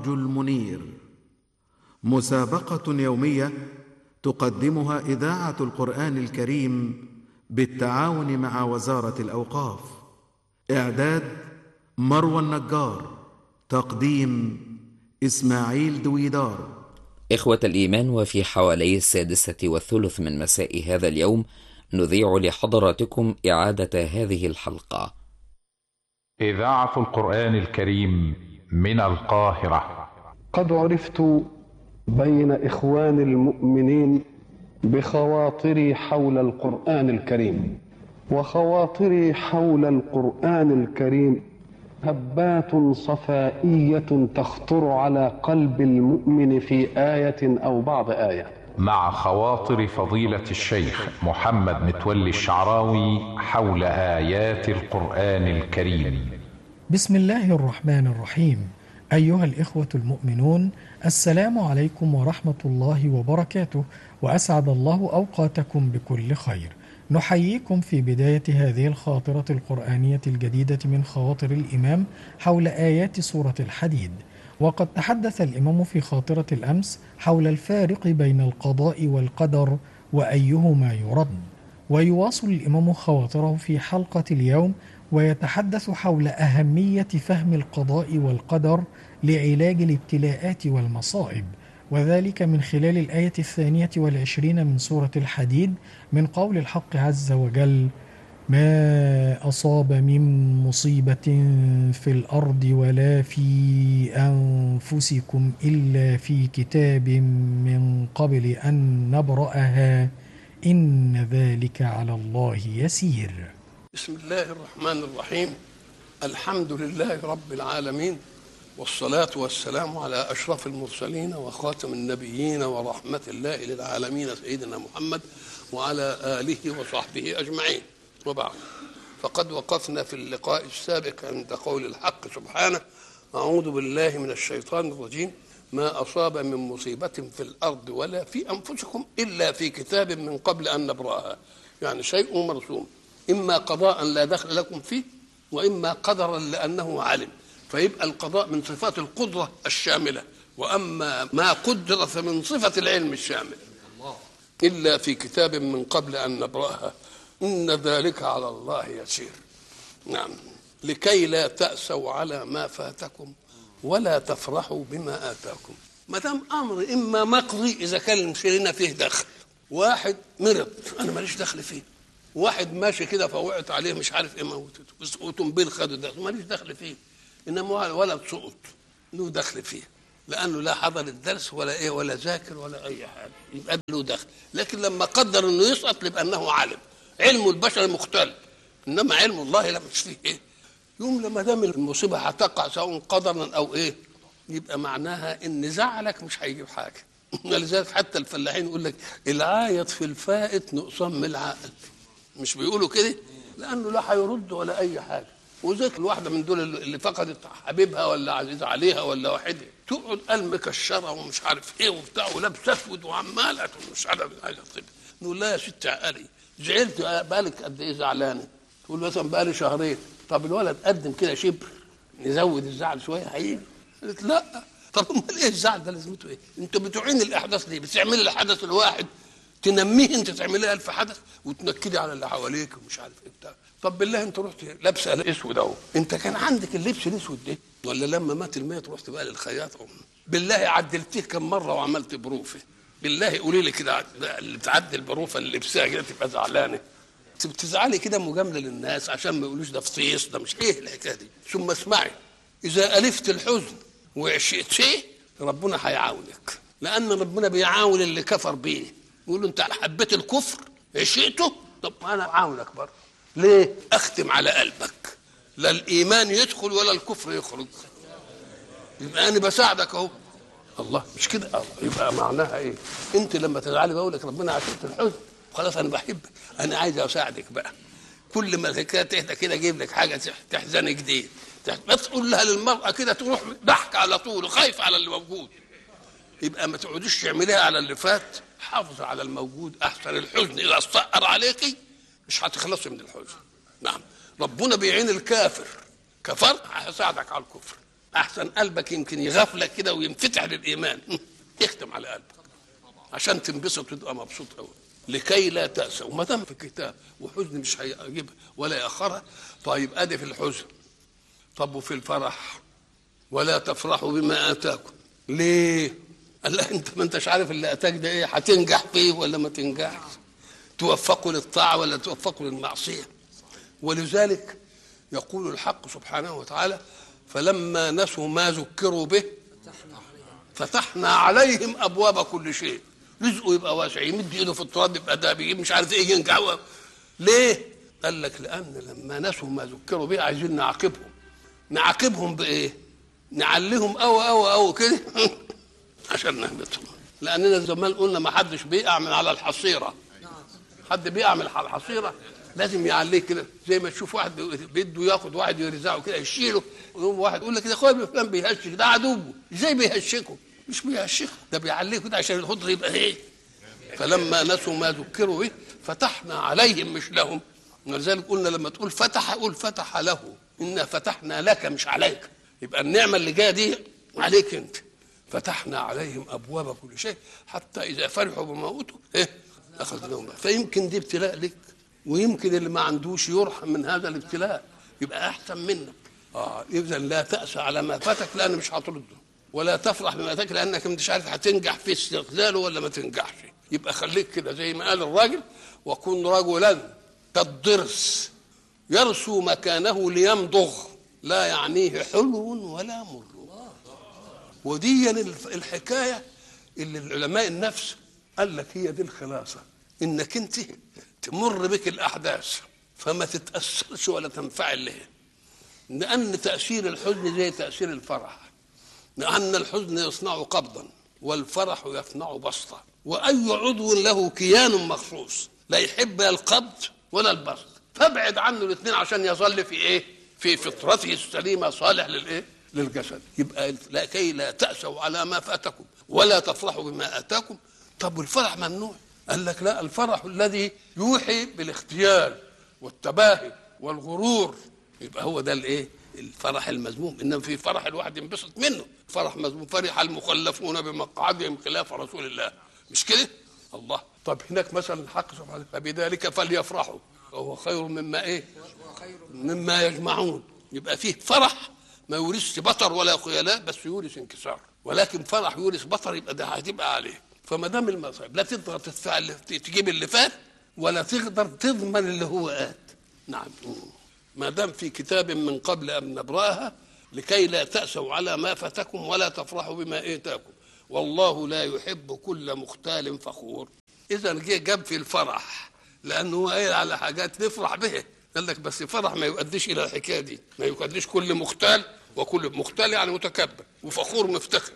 السراج المنير مسابقه يوميه تقدمها اذاعه القران الكريم بالتعاون مع وزاره الاوقاف اعداد مروى النجار تقديم اسماعيل دويدار إخوة الإيمان وفي حوالي السادسة والثلث من مساء هذا اليوم نذيع لحضراتكم إعادة هذه الحلقة. إذاعة القرآن الكريم من القاهرة. قد عرفت بين إخوان المؤمنين بخواطري حول القرآن الكريم، وخواطري حول القرآن الكريم هبات صفائية تخطر على قلب المؤمن في آية أو بعض آية مع خواطر فضيلة الشيخ محمد متولي الشعراوي حول آيات القرآن الكريم بسم الله الرحمن الرحيم أيها الإخوة المؤمنون السلام عليكم ورحمة الله وبركاته وأسعد الله أوقاتكم بكل خير نحييكم في بداية هذه الخاطرة القرآنية الجديدة من خواطر الإمام حول آيات سورة الحديد وقد تحدث الإمام في خاطرة الأمس حول الفارق بين القضاء والقدر وأيهما يرد ويواصل الإمام خواطره في حلقة اليوم ويتحدث حول أهمية فهم القضاء والقدر لعلاج الابتلاءات والمصائب وذلك من خلال الآية الثانية والعشرين من سورة الحديد من قول الحق عز وجل ما أصاب من مصيبة في الأرض ولا في أنفسكم إلا في كتاب من قبل أن نبرأها إن ذلك على الله يسير بسم الله الرحمن الرحيم الحمد لله رب العالمين والصلاة والسلام على أشرف المرسلين وخاتم النبيين ورحمة الله للعالمين سيدنا محمد وعلى آله وصحبه أجمعين وبعد فقد وقفنا في اللقاء السابق عند قول الحق سبحانه أعوذ بالله من الشيطان الرجيم ما أصاب من مصيبة في الأرض ولا في أنفسكم إلا في كتاب من قبل أن نبرأها يعني شيء مرسوم إما قضاء لا دخل لكم فيه وإما قدرا لأنه علم فيبقى القضاء من صفات القدرة الشاملة وأما ما قدر فمن صفة العلم الشامل إلا في كتاب من قبل أن نبرأها إن ذلك على الله يسير نعم لكي لا تأسوا على ما فاتكم ولا تفرحوا بما آتاكم ما دام أمر إما مقضي إذا كان لنا فيه دخل واحد مرض أنا ماليش دخل فيه واحد ماشي كده فوقعت عليه مش عارف ايه موتته وتنبيل خده ده ماليش دخل فيه انما ولد سقط له دخل فيه لانه لا حضر الدرس ولا ايه ولا ذاكر ولا اي حاجه يبقى له دخل لكن لما قدر انه يسقط يبقى انه عالم علم البشر مختلف انما علم الله لا مش فيه ايه يوم لما دام المصيبه هتقع سواء قدرا او ايه يبقى معناها ان زعلك مش هيجيب حاجه لذلك حتى الفلاحين يقول لك العايط في الفائت نقصان من العقل مش بيقولوا كده لانه لا هيرد ولا اي حاجه وذاك الواحده من دول اللي فقدت حبيبها ولا عزيز عليها ولا واحده تقعد قال مكشره ومش عارف ايه وبتاع ولابسه اسود وعماله مش عارف حاجه طيب نقول لا يا ست عقلي زعلت بالك قد ايه زعلانه تقول مثلا بقالي شهرين طب الولد قدم كده شبر نزود الزعل شويه هيجي قالت لا طب امال ايه الزعل ده لازمته ايه؟ انت بتعين الاحداث ليه؟ بتعمل الحدث الواحد تنميه انت تعمليه الف حدث وتنكدي على اللي حواليك ومش عارف ايه بتاع طب بالله انت رحت لابسه اسود اهو انت كان عندك اللبس الاسود ده ولا لما مات الميت رحت بقى للخياط بالله عدلتيه كم مره وعملت بروفه بالله قولي لي كده اللي بتعدل بروفه اللي لبسها كده تبقى زعلانه بتزعلي كده مجامله للناس عشان ما يقولوش ده فطيس ده مش ايه الحكايه دي ثم اسمعي اذا الفت الحزن وعشقت شيء ربنا هيعاونك لان ربنا بيعاون اللي كفر بيه يقول له انت حبيت الكفر عشقته طب انا اعاونك برضه ليه اختم على قلبك لا الايمان يدخل ولا الكفر يخرج يبقى انا بساعدك اهو الله مش كده الله يبقى معناها ايه انت لما تزعلي بقول لك ربنا عشقت الحزن خلاص انا بحبك انا عايز اساعدك بقى كل ما الحكايه تهدى كده اجيب لك حاجه تحزنك جديد بس تقول لها للمراه كده تروح ضحك على طول خايف على اللي موجود يبقى ما تقعديش تعمليها على اللي فات حافظ على الموجود احسن الحزن اذا استأر عليكي مش هتخلصي من الحزن نعم ربنا بيعين الكافر كفرت هيساعدك على الكفر احسن قلبك يمكن يغفلك كده وينفتح للايمان اختم على قلبك عشان تنبسط وتبقى مبسوط قوي لكي لا تأسى وما دام في الكتاب وحزن مش هيجيبها ولا يأخرها طيب ادي في الحزن طب وفي الفرح ولا تفرحوا بما اتاكم ليه؟ قال لا انت ما انتش عارف اللي اتاك ده ايه هتنجح فيه ولا ما تنجحش توفقوا للطاعه ولا توفقوا للمعصيه ولذلك يقول الحق سبحانه وتعالى فلما نسوا ما ذكروا به فتحنا عليهم ابواب كل شيء رزقه يبقى واسع يمد ايده في التراب يبقى ده بيجيب مش عارف ايه ينجح ليه؟ قال لك لان لما نسوا ما ذكروا به عايزين نعاقبهم نعاقبهم بايه؟ نعليهم او او او كده عشان نهبطهم لاننا زمان قلنا ما حدش بيقع من على الحصيره حد بيقع من على الحصيره لازم يعليه كده زي ما تشوف واحد بده ياخد واحد يرزعه كده يشيله ويقوم واحد يقول لك كده اخويا فلان بيهشك ده عدوه ازاي بيهشكه؟ مش بيهشكه ده بيعليه كده عشان الخضر يبقى ايه؟ فلما نسوا ما ذكروا به فتحنا عليهم مش لهم ولذلك قلنا لما تقول فتح قول فتح له انا فتحنا لك مش عليك يبقى النعمه اللي جايه دي عليك انت فتحنا عليهم ابواب كل شيء حتى اذا فرحوا بما اوتوا ايه اخذناهم فيمكن دي ابتلاء لك ويمكن اللي ما عندوش يرحم من هذا الابتلاء يبقى احسن منك اه اذا لا تاسى على ما فاتك لان مش هترده ولا تفرح بما فاتك لانك مش عارف هتنجح في استغلاله ولا ما تنجحش يبقى خليك كده زي ما قال الراجل وكن رجلا كالضرس يرسو مكانه ليمضغ لا يعنيه حلو ولا مر ودي الحكايه اللي العلماء النفس قال لك هي دي الخلاصه انك انت تمر بك الاحداث فما تتاثرش ولا تنفعل لها لان تاثير الحزن زي تاثير الفرح لان الحزن يصنع قبضا والفرح يصنع بسطا واي عضو له كيان مخصوص لا يحب لا القبض ولا البسط فابعد عنه الاثنين عشان يظل في ايه في فطرته السليمه صالح للايه للجسد يبقى لكي لا تأسوا على ما فاتكم ولا تفرحوا بما آتاكم طب والفرح ممنوع قال لك لا الفرح الذي يوحي بالاختيال والتباهي والغرور يبقى هو ده الايه الفرح المذموم انما في فرح الواحد ينبسط منه فرح مذموم فرح المخلفون بمقعدهم خلاف رسول الله مش كده الله طب هناك مثلا الحق سبحانه فبذلك فليفرحوا وهو خير مما ايه مما يجمعون يبقى فيه فرح ما يورثش بطر ولا خيلاء بس يورث انكسار ولكن فرح يورث بطر يبقى ده هتبقى عليه فما دام المصائب لا تقدر تدفع اللي تجيب اللي فات ولا تقدر تضمن اللي هو آت نعم ما دام في كتاب من قبل ان نبراها لكي لا تأسوا على ما فاتكم ولا تفرحوا بما اتاكم والله لا يحب كل مختال فخور اذا جه جاب في الفرح لانه هو قايل على حاجات نفرح بها قال لك بس فرح ما يؤديش الى الحكايه دي ما يؤديش كل مختال وكل مختال يعني متكبر وفخور مفتخر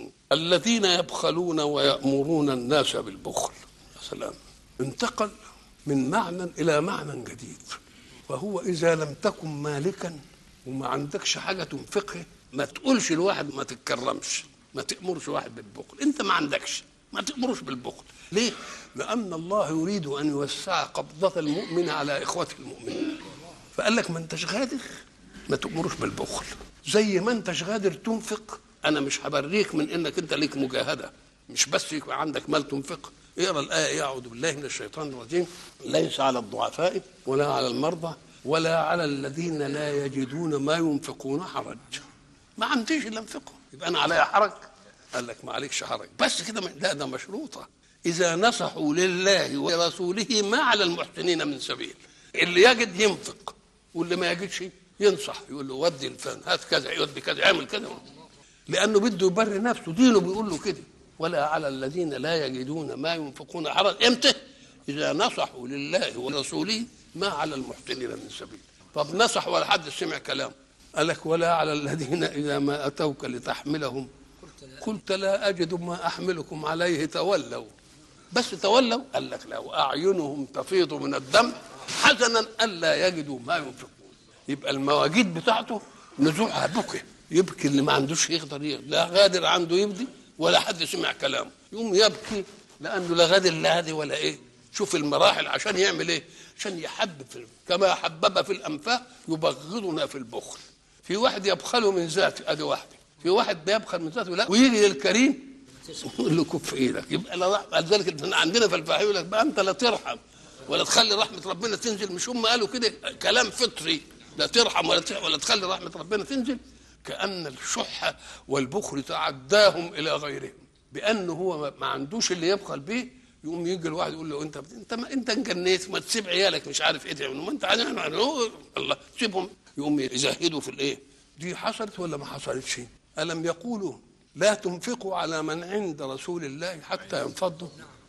الذين يبخلون ويأمرون الناس بالبخل يا سلام انتقل من معنى إلى معنى جديد وهو إذا لم تكن مالكا وما عندكش حاجة تنفقها ما تقولش الواحد ما تتكرمش ما تأمرش واحد بالبخل أنت ما عندكش ما تأمرش بالبخل ليه؟ لأن الله يريد أن يوسع قبضة المؤمن على إخوته المؤمنين فقال لك ما أنتش غادر ما تأمرش بالبخل زي ما أنتش غادر تنفق أنا مش هبريك من إنك أنت ليك مجاهدة مش بس يكون عندك مال تنفق اقرا الآية أعوذ بالله من الشيطان الرجيم ليس على الضعفاء ولا على المرضى ولا على الذين لا يجدون ما ينفقون حرج ما عنديش الا انفقه يبقى انا علي حرج قال لك ما عليكش حرج بس كده لا ده مشروطه اذا نصحوا لله ورسوله ما على المحسنين من سبيل اللي يجد ينفق واللي ما يجدش ينصح يقول له ودي الفن هات كذا يودي كذا اعمل كذا لانه بده يبرر نفسه دينه بيقول له كده ولا على الذين لا يجدون ما ينفقون حرج امتى اذا نصحوا لله ورسوله ما على المحسنين من سبيل طب نصح ولا حد سمع كلام قال لك ولا على الذين اذا ما اتوك لتحملهم قلت لا اجد ما احملكم عليه تولوا بس تولوا قال لك لا واعينهم تفيض من الدم حزنا الا يجدوا ما ينفقون يبقى المواجيد بتاعته نزوعها بكى يبكي اللي ما عندوش يقدر يقدر لا غادر عنده يبدي ولا حد سمع كلامه يقوم يبكي لانه لا غادر لا هذه ولا ايه شوف المراحل عشان يعمل ايه عشان يحبب في كما حبب في الانفاق يبغضنا في البخل في واحد يبخل من ذاته ادي واحده في واحد بيبخل من ذاته لا ويجي للكريم يقول له كف ايدك يبقى لا لذلك عندنا في الفقه يقول لك بقى انت لا ترحم ولا تخلي رحمه ربنا تنزل مش هم قالوا كده كلام فطري لا ترحم ولا ولا تخلي رحمه ربنا تنزل كان الشح والبخل تعداهم الى غيرهم بانه هو ما عندوش اللي يبخل به يقوم يجي الواحد يقول له انت انت ما انت انجنيت ما تسيب عيالك مش عارف ايه تعمل ما انت عارف الله سيبهم يقوم يزهدوا في الايه دي حصلت ولا ما حصلتش الم يقولوا لا تنفقوا على من عند رسول الله حتى ينفضوا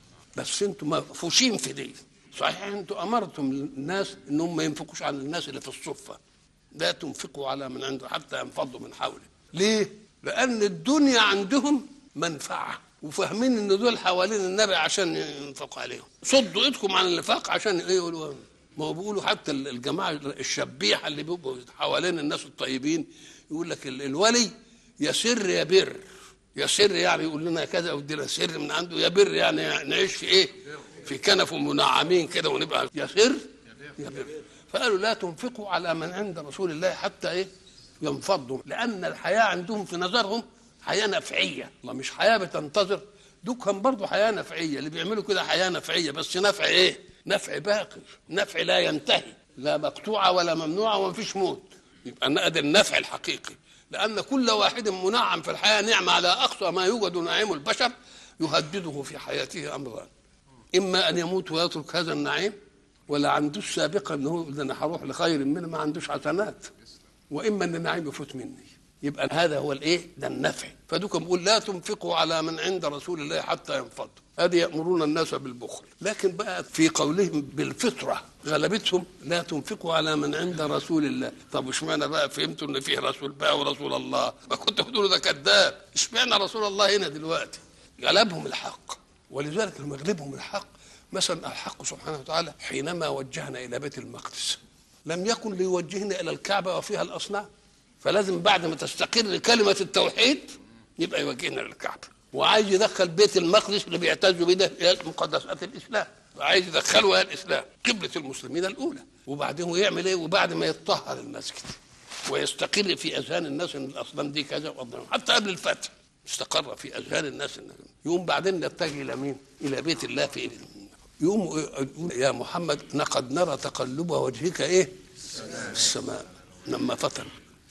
بس انتم مفوشين في دي صحيح انتم امرتم الناس انهم ما ينفقوش على الناس اللي في الصفه لا تنفقوا على من عنده حتى ينفضوا من حوله ليه لان الدنيا عندهم منفعه وفاهمين ان دول حوالين النبي عشان ينفقوا عليهم صدوا ايدكم عن النفاق عشان ايه يقولوا ما هو بيقولوا حتى الجماعه الشبيحه اللي بيبقوا حوالين الناس الطيبين يقول لك الولي يسر يبر يسر يعني يقول لنا كذا ودينا سر من عنده يبر يعني نعيش في ايه في كنف منعمين كده ونبقى يسر يبر فقالوا لا تنفقوا على من عند رسول الله حتى ايه ينفضوا لان الحياه عندهم في نظرهم حياه نفعيه الله مش حياه بتنتظر دول كان برضه حياه نفعيه اللي بيعملوا كده حياه نفعيه بس نفع ايه نفع باقي نفع لا ينتهي لا مقطوعه ولا ممنوعه وما فيش موت يبقى ده النفع الحقيقي لأن كل واحد منعم في الحياة نعمة على أقصى ما يوجد نعيم البشر يهدده في حياته أمران إما أن يموت ويترك هذا النعيم ولا عندوش سابقا أنه ده أنا هروح لخير منه ما عندوش حسنات وإما أن النعيم يفوت مني يبقى هذا هو الايه؟ ده النفع فدوكم بيقول لا تنفقوا على من عند رسول الله حتى ينفضوا هذه يأمرون الناس بالبخل لكن بقى في قولهم بالفطرة غلبتهم لا تنفقوا على من عند رسول الله طب اشمعنى بقى فهمتوا ان فيه رسول بقى ورسول الله ما كنت بتقولوا ده كذاب اشمعنى رسول الله هنا دلوقتي غلبهم الحق ولذلك لما يغلبهم الحق مثلا الحق سبحانه وتعالى حينما وجهنا الى بيت المقدس لم يكن ليوجهنا الى الكعبه وفيها الاصنام فلازم بعد ما تستقر كلمه التوحيد يبقى يوجهنا للكعبه وعايز يدخل بيت المقدس اللي بيعتزوا بيه ده الى مقدسات الاسلام عايز يدخلها الاسلام قبله المسلمين الاولى وبعدين يعمل ايه وبعد ما يتطهر المسجد ويستقر في اذهان الناس ان الاصنام دي كذا وأصنام حتى قبل الفتح استقر في اذهان الناس ان يقوم بعدين نتجه الى مين؟ الى بيت الله في يقوم يقول يا محمد لقد نرى تقلب وجهك ايه؟ السماء لما فطر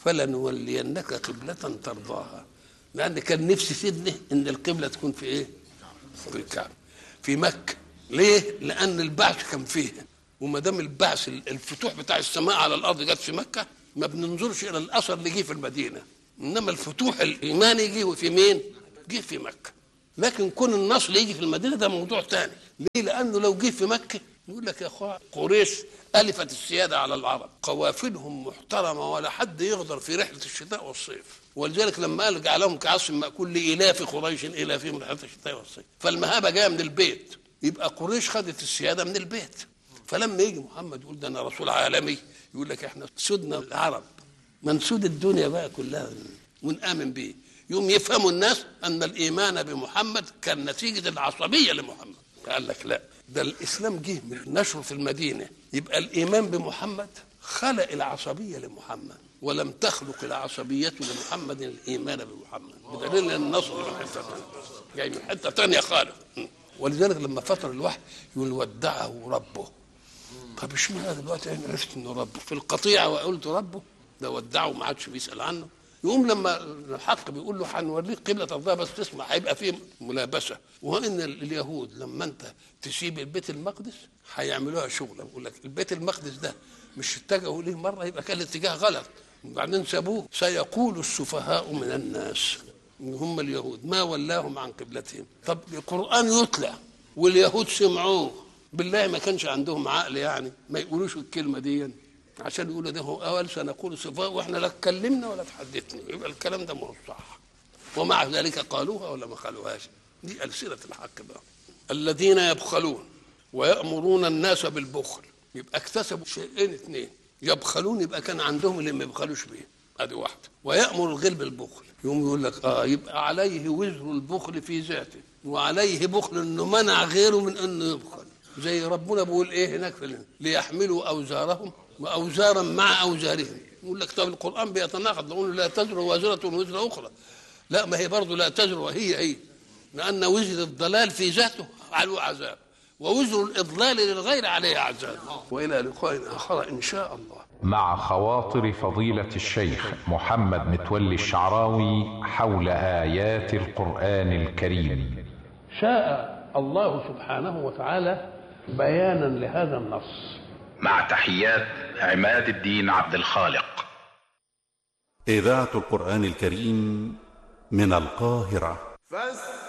فلنولينك قبلة ترضاها لأن كان نفسي سيدنا إن القبلة تكون في إيه؟ في الكعبة في مكة ليه؟ لأن البعث كان فيها وما دام البعث الفتوح بتاع السماء على الأرض جت في مكة ما بننظرش إلى الأثر اللي جه في المدينة إنما الفتوح الإيماني جه في مين؟ جه في مكة لكن كون النصر يجي في المدينة ده موضوع ثاني ليه؟ لأنه لو جه في مكة يقول لك يا اخوان قريش الفت السياده على العرب قوافلهم محترمه ولا حد يغدر في رحله الشتاء والصيف ولذلك لما قال جعلهم كعصف ماكول لالاف قريش الافهم رحله الشتاء والصيف فالمهابه جايه من البيت يبقى قريش خدت السياده من البيت فلما يجي محمد يقول ده انا رسول عالمي يقول لك احنا سودنا العرب منسود الدنيا بقى كلها ونآمن به يوم يفهموا الناس ان الايمان بمحمد كان نتيجه العصبيه لمحمد قال لك لا ده الاسلام جه من نشره في المدينه يبقى الايمان بمحمد خلق العصبيه لمحمد ولم تخلق العصبيه لمحمد الايمان بمحمد بدليل ان النصر من حته ثانيه جاي من حته ثانيه خالص ولذلك لما فتر الوحي يقول ودعه ربه طب اشمعنى دلوقتي انا عرفت انه ربه في القطيعه وقلت ربه ده ودعه ما عادش بيسال عنه يقوم لما الحق بيقول له هنوريك قبله ترضاها بس تسمع هيبقى فيه ملابسه وان اليهود لما انت تسيب البيت المقدس هيعملوها شغله بيقول لك البيت المقدس ده مش اتجهوا ليه مره يبقى كان الاتجاه غلط وبعدين سابوه سيقول السفهاء من الناس ان هم اليهود ما ولاهم عن قبلتهم طب القران يتلى واليهود سمعوه بالله ما كانش عندهم عقل يعني ما يقولوش الكلمه دي عشان يقولوا ده هو اول سنقول صفاء واحنا لا اتكلمنا ولا تحدثنا يبقى الكلام ده مش صح ومع ذلك قالوها ولا ما قالوهاش دي ألسنة الحق بقى الذين يبخلون ويأمرون الناس بالبخل يبقى اكتسبوا شيئين اثنين يبخلون يبقى كان عندهم اللي ما يبخلوش بيه ادي واحده ويأمر الغير بالبخل يقوم يقول لك اه يبقى عليه وزر البخل في ذاته وعليه بخل انه منع غيره من انه يبخل زي ربنا بيقول ايه هناك في ليحملوا اوزارهم واوزارا مع اوزارهم يقول لك طب القران بيتناقض نقول لا تزر وازره وزر اخرى لا ما هي برضه لا تزر وهي هي لان وزر الضلال في ذاته عليه عذاب ووزر الاضلال للغير عليه عذاب والى لقاء اخر ان شاء الله مع خواطر فضيلة الشيخ محمد متولي الشعراوي حول آيات القرآن الكريم شاء الله سبحانه وتعالى بيانا لهذا النص مع تحيات عماد الدين عبد الخالق إذاعة القرآن الكريم من القاهرة فاستمعوا